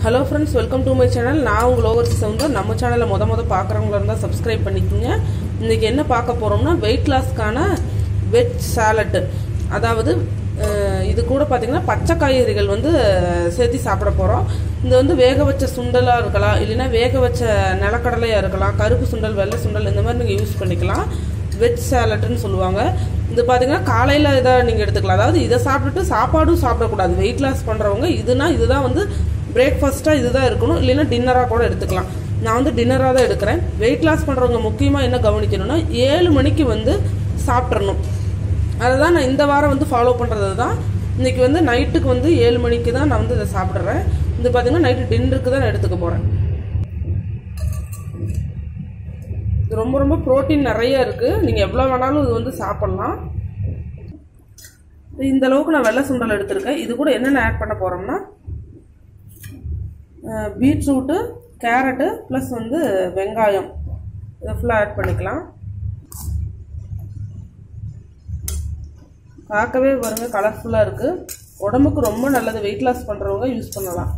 hello friends welcome to my channel நான் உங்கள் overseer Soundar நம்ம சேனலை முத முத பார்க்குறவங்களா இருந்தால் சப்ஸ்கிரைப் பண்ணிக்கோங்க இன்றைக்கி என்ன பார்க்க போகிறோம்னா வெயிட் லாஸ்க்கான வெஜ் சாலட்டு அதாவது அஹ், இது கூட பார்த்திங்கன்னா பச்சை காய்கறிகள் வந்து அஹ், சேர்த்து சாப்பிட போகிறோம் இது வந்து வேக வச்ச சுண்டலாக இருக்கலாம் இல்லைன்னா வேக வச்ச நிலக்கடலையாக இருக்கலாம் கருப்பு சுண்டல் வெள்ளை சுண்டல் இந்த மாதிரி நீங்கள் யூஸ் பண்ணிக்கலாம் வெஜ் சாலட்டுன்னு சொல்லுவாங்க இது பார்த்தீங்கன்னா காலையில் இதை நீங்கள் எடுத்துக்கலாம் அதாவது இதை சாப்பிட்டுட்டு சாப்பாடும் சாப்பிடக்கூடாது வெயிட் லாஸ் பண்ணுறவங்க இதுனா இதுதான் வந்து பிரேக்ஃபாஸ்ட்டாக இதுதான் இருக்கணும் இல்லைன்னா டின்னராக கூட எடுத்துக்கலாம் நான் வந்து டின்னராக தான் எடுக்கிறேன் வெயிட் லாஸ் பண்ணுறவங்க முக்கியமாக என்ன கவனிக்கணும்னா ஏழு மணிக்கு வந்து சாப்பிட்றணும் அதை தான் நான் இந்த வாரம் வந்து ஃபாலோ பண்ணுறது தான் இன்றைக்கி வந்து நைட்டுக்கு வந்து ஏழு மணிக்கு தான் நான் வந்து இதை சாப்பிட்றேன் இது பார்த்தீங்கன்னா நைட்டு டின்னருக்கு தான் நான் எடுத்துக்க போகிறேன் இது ரொம்ப ரொம்ப புரோட்டீன் நிறைய இருக்குது நீங்கள் எவ்வளோ வேணாலும் இது வந்து சாப்பிட்லாம் இந்த அளவுக்கு நான் வெள்ளை சுண்டல் எடுத்திருக்கேன் இது கூட என்னென்ன ஆட் பண்ண போகிறோம்னா பீட்ரூட்டு கேரட்டு ப்ளஸ் வந்து வெங்காயம் இதை ஃபுல்லாக ஆட் பண்ணிக்கலாம் பார்க்கவே பாருங்க கலர்ஃபுல்லாக இருக்குது உடம்புக்கு ரொம்ப நல்லது வெயிட் லாஸ் பண்ணுறவங்க யூஸ் பண்ணலாம்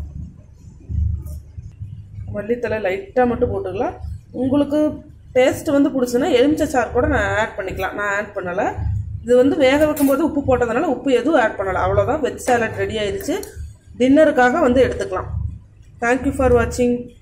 மல்லித்தலை லைட்டாக மட்டும் போட்டுக்கலாம் உங்களுக்கு டேஸ்ட் வந்து பிடிச்சுன்னா எலுமிச்சை சாறு கூட நான் ஆட் பண்ணிக்கலாம் நான் ஆட் பண்ணலை இது வந்து வேக வைக்கும்போது உப்பு போட்டதுனால உப்பு எதுவும் ஆட் பண்ணலை அவ்வளோதான் வெஜ் சாலட் ரெடி ஆயிடுச்சு டின்னருக்காக வந்து எடுத்துக்கலாம் தேங்க்யூ ஃபார் வாட்சிங்